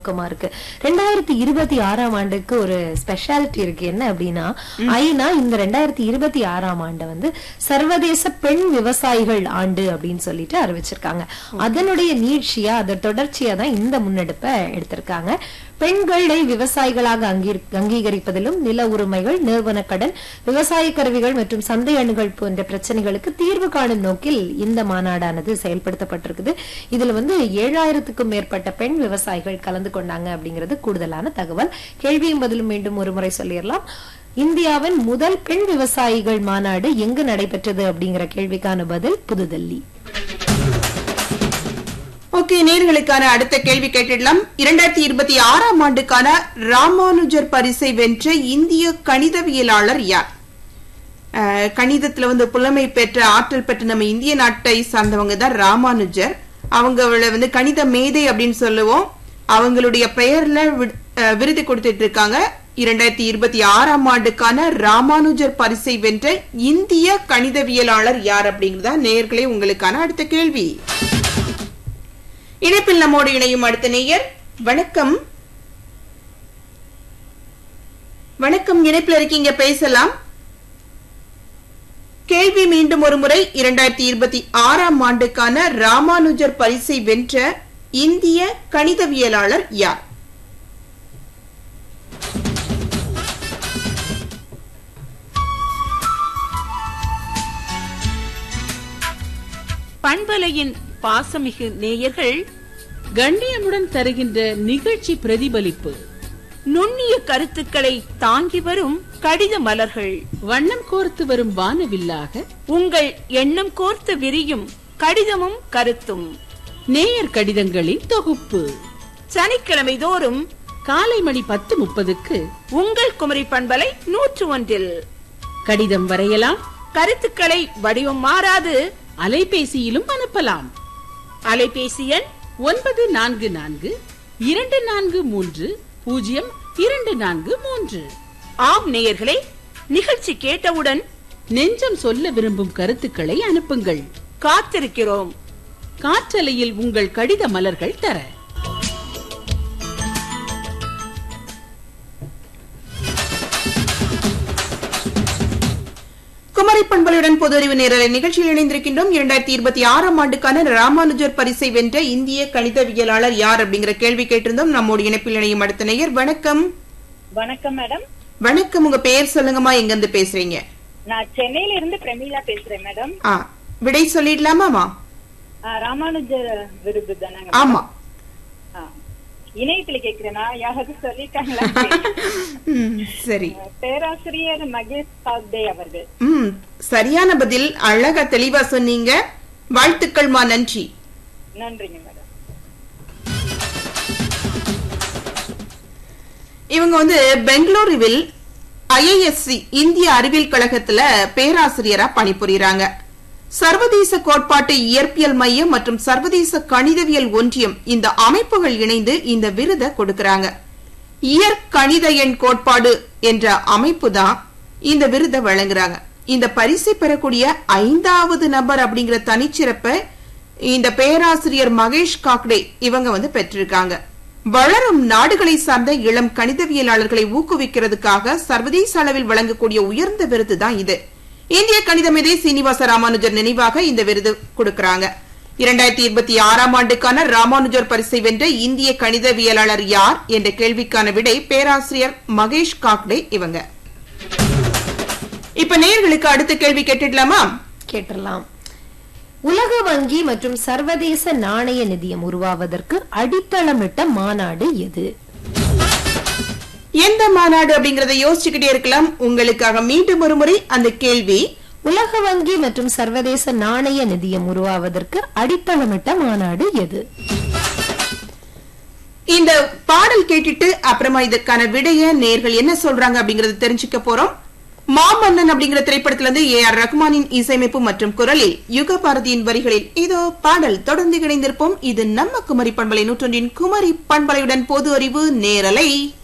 நோக்கமா இருக்கு ரெண்டாயிரத்தி இருபத்தி ஆறாம் ஆண்டுக்கு ஒரு ஸ்பெஷாலிட்டி இருக்கு என்ன அப்படின்னா ஐநா இந்த ரெண்டாயிரத்தி இருபத்தி ஆறாம் ஆண்டை வந்து சர்வதேச பெண் விவசாயிகள் ஆண்டு அப்படின்னு சொல்லிட்டு அறிவிச்சிருக்காங்க அதனுடைய நீட்சியா அதன் தொடர்ச்சியா தான் இந்த முன்னெடுப்பை எடுத்திருக்காங்க பெண்களை விவசாயிகளாக அங்கீ- அங்கீகரிப்பதிலும் நில உரிமைகள் நிறுவன கடன் விவசாய கருவிகள் மற்றும் சந்தை அணுகள் போன்ற பிரச்சனைகளுக்கு தீர்வு காணும் நோக்கில் இந்த மாநாடானது செயல்படுத்தப்பட்டிருக்குது இதுல வந்து ஏழாயிரத்துக்கும் மேற்பட்ட பெண் விவசாயிகள் கலந்து கொண்டாங்க அப்படிங்கிறது கூடுதலான தகவல் கேள்வியும் பதிலும் மீண்டும் ஒரு முறை சொல்லிடலாம் இந்தியாவின் முதல் பெண் விவசாயிகள் மாநாடு எங்கு நடைபெற்றது அப்படிங்கிற கேள்விக்கான பதில் புதுடெல்லி ஓகே நேர்களுக்கான அடுத்த கேள்வி கேட்டிடலாம் இரண்டாயிரத்தி இருபத்தி ஆறாம் ஆண்டுக்கான ராமானுஜர் பரிசை வென்ற இந்திய கணிதவியலாளர் யார் அஹ், கணிதத்துல வந்து புலமை பெற்ற ஆற்றல் பெற்ற நம்ம இந்திய நாட்டை சார்ந்தவங்க தான் ராமானுஜர் அவங்கள வந்து கணித மேதை அப்படின்னு சொல்லுவோம் அவங்களுடைய பெயர்ல வி- அஹ், விருது கொடுத்துட்டு இருக்காங்க இரண்டாயிரத்தி இருபத்தி ஆறாம் ஆண்டுக்கான ராமானுஜர் பரிசை வென்ற இந்திய கணிதவியலாளர் யார் அப்படிங்கறதா நேர்களே உங்களுக்கான அடுத்த கேள்வி இணைப்பில் நம்மோடு இணையும் அடுத்த நேயர் வணக்கம் வணக்கம் இணைப்பில் இருக்கீங்க பேசலாம் கேள்வி மீண்டும் ஒரு முறை இரண்டாயிரத்தி இருபத்தி ஆறாம் ஆண்டுக்கான ராமானுஜர் பரிசை வென்ற இந்திய கணிதவியலாளர் யார் பண்பலையின் பாசமிகு நேயர்கள் கண்ணியமுடன் தருகின்ற நிகழ்ச்சி பிரதிபலிப்பு நுண்ணிய கருத்துக்களை தாங்கி வரும் கடித மலர்கள் வண்ணம் கோர்த்து வரும் வானவில்லாக உங்கள் எண்ணம் கோர்த்து விரியும் கடிதமும் கருத்தும் நேயர் கடிதங்களின் தொகுப்பு சனிக்கிழமை தோறும் காலை மணி பத்து முப்பதுக்கு உங்கள் குமரி பண்பலை நூற்று ஒன்றில் கடிதம் வரையலாம் கருத்துக்களை வடிவம் மாறாது அலைபேசியிலும் அனுப்பலாம் அலைபேசி எண் ஒன்பது நான்கு நான்கு இரண்டு நான்கு மூன்று பூஜ்ஜியம் இரண்டு நான்கு மூன்று ஆம் நேயர்களே நிகழ்ச்சி கேட்டவுடன் நெஞ்சம் சொல்ல விரும்பும் கருத்துக்களை அனுப்புங்கள் காத்திருக்கிறோம் காற்றலையில் உங்கள் கடித மலர்கள் தர குமரி பண்பலையுடன் பொது அறிவு நேரலை நிகழ்ச்சியில் இணைந்திருக்கின்றோம் இரண்டாயிரத்தி இருபத்தி ஆறாம் ஆண்டுக்கான ராமானுஜர் பரிசை வென்ற இந்திய கணிதவியலாளர் யார் அப்படிங்கிற கேள்வி கேட்டிருந்தோம் நம்மோடு இணைப்பில் இணையும் அடுத்த நேயர் வணக்கம் வணக்கம் மேடம் வணக்கம் உங்க பெயர் சொல்லுங்கம்மா எங்க இருந்து பேசுறீங்க நான் சென்னையில இருந்து பிரமீளா பேசுறேன் மேடம் ஆ விடை சொல்லிடலாமாமா ஆ, ராமானுஜர் விருது தானே ஆமா இணையத்துல கேக்குறேனா யாராவது சொல்லிட்டாங்களா ம், சரி பேராசிரியர் மகேஷ் சாக்தே அவர்கள் ம் சரியான பதில் அழகா தெளிவா சொன்னீங்க வாழ்த்துக்கள்மா நன்றி நன்றிங்க மேடம் இவங்க வந்து பெங்களூருவில் ஐஐஎஸ்சி இந்திய அறிவியல் கழகத்துல பேராசிரியரா பணிபுரியறாங்க சர்வதேச கோட்பாட்டு இயற்பியல் மையம் மற்றும் சர்வதேச கணிதவியல் ஒன்றியம் இந்த அமைப்புகள் இணைந்து இந்த விருதை கொடுக்கறாங்க இயற்கணித எண் கோட்பாடு என்ற அமைப்பு தான் இந்த விருதை வழங்குறாங்க இந்த பரிசை பெறக்கூடிய ஐந்தாவது நபர் அப்படிங்கிற தனிச்சிறப்பை இந்த பேராசிரியர் மகேஷ் காக்டே இவங்க வந்து பெற்றிருக்காங்க வளரும் நாடுகளை சார்ந்த இளம் கணிதவியலாளர்களை ஊக்குவிக்கிறதுக்காக சர்வதேச அளவில் வழங்கக்கூடிய உயர்ந்த விருது தான் இது இந்திய கணித மேதை சீனிவாச ராமானுஜர் நினைவாக இந்த விருது கொடுக்கறாங்க இரண்டாயிரத்தி இருபத்தி ஆறாம் ஆண்டுக்கான ராமானுஜர் பரிசை வென்ற இந்திய கணிதவியலாளர் யார் என்ற கேள்விக்கான விடை பேராசிரியர் மகேஷ் காக்டே இவங்க இப்ப நேயர்களுக்கு அடுத்த கேள்வி கேட்டுடலாமா கேட்டலாம் உலக வங்கி மற்றும் சர்வதேச நாணய நிதியம் உருவாவதற்கு அடித்தளமிட்ட மாநாடு எது எந்த மாநாடு அப்படிங்கறத யோசிச்சுக்கிட்டே இருக்கலாம் உங்களுக்காக மீண்டும் ஒரு முறை அந்த கேள்வி உலக வங்கி மற்றும் சர்வதேச நாணய நிதியம் உருவாவதற்கு அடித்தளமிட்ட மாநாடு எது இந்த பாடல் கேட்டுட்டு அப்புறமா இதற்கான விடைய நேர்கள் என்ன சொல்றாங்க அப்படிங்கறத தெரிஞ்சுக்க போறோம் மாமன்னன் அப்படிங்கிற திரைப்படத்துல இருந்து ஏ ஆர் ரஹ்மானின் இசையமைப்பு மற்றும் குரலில் யுக பாரதியின் வரிகளில் இதோ பாடல் தொடர்ந்து இணைந்திருப்போம் இது நம்ம குமரி பண்பலை நூற்றொன்றின் குமரி பண்பலையுடன் பொது அறிவு நேரலை